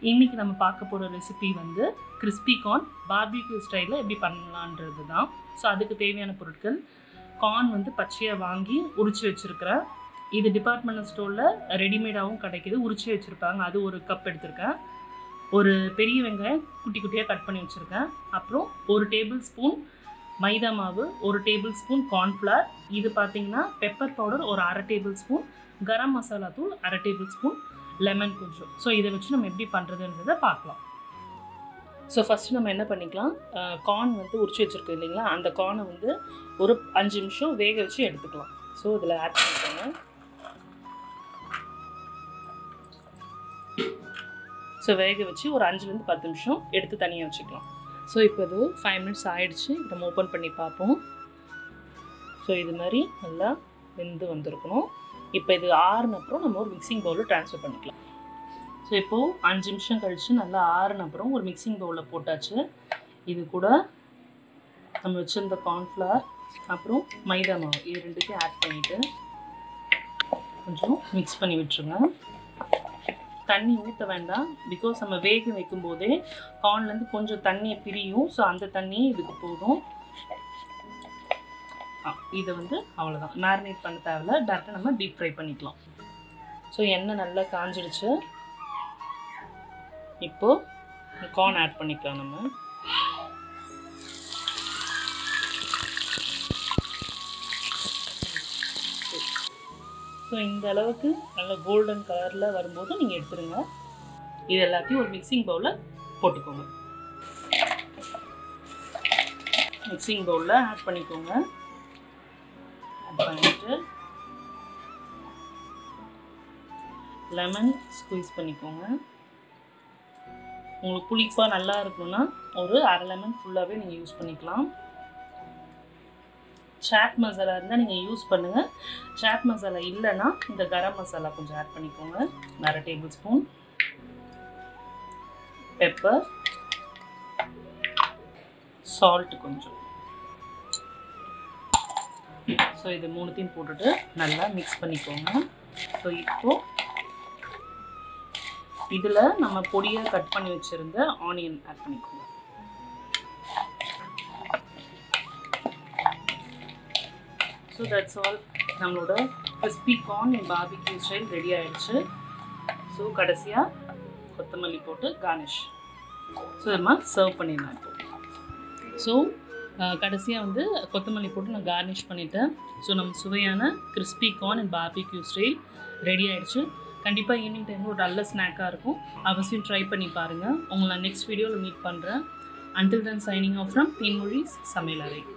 இன்னைக்கு நம்ம பார்க்க போகிற ரெசிபி வந்து கிறிஸ்பி கார்ன் பார்பிக்யூ ஸ்டைலில் எப்படி பண்ணலான்றது தான் ஸோ அதுக்கு தேவையான பொருட்கள் கார்ன் வந்து பச்சையாக வாங்கி உரிச்சு வச்சுருக்கிறேன் இது டிபார்ட்மெண்டல் ஸ்டோரில் ரெடிமேடாகவும் கிடைக்கிது உரிச்சு வச்சுருப்பாங்க அது ஒரு கப் எடுத்திருக்கேன் ஒரு பெரிய வெங்காயம் குட்டி குட்டியாக கட் பண்ணி வச்சுருக்கேன் அப்புறம் ஒரு டேபிள் ஸ்பூன் மைதா மாவு ஒரு டேபிள் ஸ்பூன் கார்ன்ஃப்ளவர் இது பார்த்தீங்கன்னா பெப்பர் பவுடர் ஒரு அரை டேபிள் ஸ்பூன் கரம் மசாலா தூள் அரை டேபிள் ஸ்பூன் லெமன் கொஞ்சம் ஸோ இதை வச்சு நம்ம எப்படி பண்ணுறதுன்றதை பார்க்கலாம் ஸோ ஃபஸ்ட்டு நம்ம என்ன பண்ணிக்கலாம் கார்ன் வந்து உரிச்சு வச்சுருக்கோம் இல்லைங்களா அந்த கார்னை வந்து ஒரு அஞ்சு நிமிஷம் வேக வச்சு எடுத்துக்கலாம் ஸோ இதில் ஆட் பண்ணிக்கோங்க ஸோ வேக வச்சு ஒரு அஞ்சுலேருந்து பத்து நிமிஷம் எடுத்து தனியாக வச்சுக்கலாம் ஸோ இப்போ இது ஃபைவ் மினிட்ஸ் ஆயிடுச்சு நம்ம ஓப்பன் பண்ணி பார்ப்போம் ஸோ இது மாதிரி நல்லா வெந்து வந்திருக்கணும் இப்போ இது ஆறுன அப்புறம் நம்ம ஒரு மிக்சிங் பவுலில் ட்ரான்ஸ்ஃபர் பண்ணிக்கலாம் ஸோ இப்போது அஞ்சு நிமிஷம் கழித்து நல்லா ஆறுன அப்புறம் ஒரு மிக்சிங் பவுலில் போட்டாச்சு இது கூட நம்ம வச்சுருந்த கார்ன்ஃப்ளவர் அப்புறம் மைதா மாவு இது ரெண்டுத்தையும் ஆட் பண்ணிவிட்டு கொஞ்சம் மிக்ஸ் பண்ணி விட்டுருங்க தண்ணி ஊற்ற வேண்டாம் பிகாஸ் நம்ம வேக வைக்கும் போதே கார்ன்லேருந்து கொஞ்சம் தண்ணியை பிரியும் ஸோ அந்த தண்ணியே இதுக்கு போதும் இதை வந்து அவ்வளோதான் மேரினேட் பண்ண தேவையில்ல டேரெக்டாக நம்ம டீப் ஃப்ரை பண்ணிக்கலாம் ஸோ எண்ணெய் நல்லா காஞ்சிடுச்சு இப்போது கார்ன் ஆட் பண்ணிக்கலாம் நம்ம ஸோ இந்த அளவுக்கு நல்ல கோல்டன் கலரில் வரும்போது நீங்கள் எடுத்துருங்க இது எல்லாத்தையும் ஒரு மிக்சிங் பவுலில் போட்டுக்கோங்க மிக்சிங் பவுலில் ஆட் பண்ணிக்கோங்க ஆட் பண்ணிட்டு லெமன் ஸ்குவீஸ் பண்ணிக்கோங்க உங்களுக்கு புளிப்பாக நல்லா இருக்கணும்னா ஒரு அரை லெமன் ஃபுல்லாகவே நீங்கள் யூஸ் பண்ணிக்கலாம் சாட் மசாலா இருந்தால் நீங்கள் யூஸ் பண்ணுங்கள் சாட் மசாலா இல்லைன்னா இந்த கரம் மசாலா கொஞ்சம் ஆட் பண்ணிக்கோங்க அரை டேபிள் ஸ்பூன் பெப்பர் சால்ட் கொஞ்சம் ஸோ இது மூணுத்தையும் போட்டுட்டு நல்லா மிக்ஸ் பண்ணிக்கோங்க ஸோ இப்போது இதில் நம்ம பொடியாக கட் பண்ணி வச்சுருந்த ஆனியன் ஆட் பண்ணிக்கோங்க ஸோ தட்ஸ் ஆல் நம்மளோட crispy corn in barbecue style ready ஆயிடுச்சு ஸோ கடைசியாக கொத்தமல்லி போட்டு கார்னிஷ் ஸோ நம்ம சர்வ் பண்ணிடலாம் இப்போ ஸோ கடைசியாக வந்து கொத்தமல்லி போட்டு நான் கார்னிஷ் பண்ணிட்டேன் ஸோ நம்ம சுவையான crispy corn and barbecue style ready ஆயிடுச்சு கண்டிப்பாக ஈவினிங் டைமில் ஒரு நல்ல ஸ்நாக்காக இருக்கும் அவசியம் ட்ரை பண்ணி பாருங்கள் உங்களை நான் நெக்ஸ்ட் வீடியோவில் மீட் பண்ணுறேன் until then signing off from Thenmozhi சமையலறை